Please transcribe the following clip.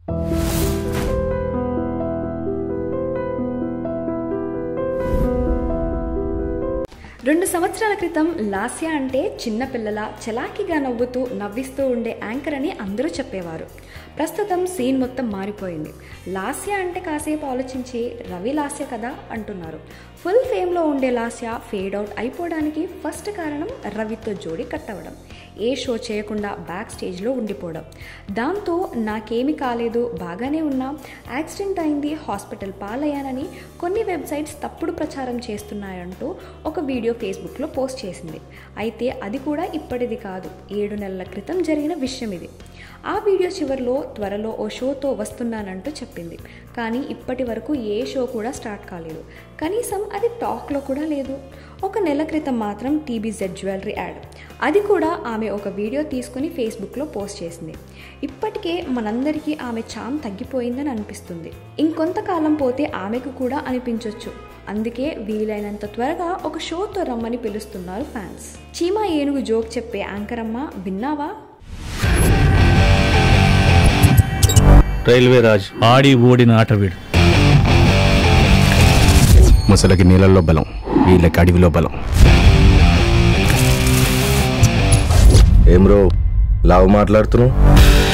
రెండు సంవత్సరాల క్రితం లాస్యా అంటే చిన్నపిల్లల చలాకీగా నవ్వుతూ నవ్విస్తూ ఉండే యాంకర్ అని అందరూ చెప్పేవారు ప్రస్తుతం సీన్ మొత్తం మారిపోయింది లాస్య అంటే కాసేపు ఆలోచించి రవి లాస్య కదా అంటున్నారు ఫుల్ ఫేమ్లో ఉండే లాస్య ఫేడ్ అవుట్ అయిపోవడానికి ఫస్ట్ కారణం రవితో జోడి కట్టవడం ఏ షో చేయకుండా బ్యాక్ స్టేజ్లో ఉండిపోవడం దాంతో నాకేమీ కాలేదు బాగానే ఉన్నా యాక్సిడెంట్ అయింది హాస్పిటల్ పాలయ్యానని కొన్ని వెబ్సైట్స్ తప్పుడు ప్రచారం చేస్తున్నాయంటూ ఒక వీడియో ఫేస్బుక్లో పోస్ట్ చేసింది అయితే అది కూడా ఇప్పటిది కాదు ఏడు నెలల క్రితం జరిగిన విషయం ఇది ఆ వీడియో చివరిలో త్వరలో ఓ షోతో వస్తున్నానంటూ చెప్పింది కానీ ఇప్పటి వరకు ఏ షో కూడా స్టార్ట్ కాలేదు కనీసం అది టాక్లో కూడా లేదు ఒక నెల క్రితం మాత్రం టీబీజెడ్ జ్యువెలరీ యాడ్ అది కూడా ఆమె ఒక వీడియో తీసుకుని ఫేస్బుక్లో పోస్ట్ చేసింది ఇప్పటికే మనందరికీ ఆమె చామ్ తగ్గిపోయిందని అనిపిస్తుంది ఇంకొంతకాలం పోతే ఆమెకు కూడా అనిపించవచ్చు అందుకే వీలైనంత త్వరగా ఒక షోతో రమ్మని పిలుస్తున్నారు ఫ్యాన్స్ చీమా ఏనుగు జోక్ చెప్పే యాంకర్ అమ్మ విన్నావా రైల్వే రాజ్ ఆడి ఓడిన ఆట వీడు ముసలకి నీళ్ళల్లో బలం వీళ్ళకి అడవిలో బలం ఏం రో లావు మాట్లాడుతున్నావు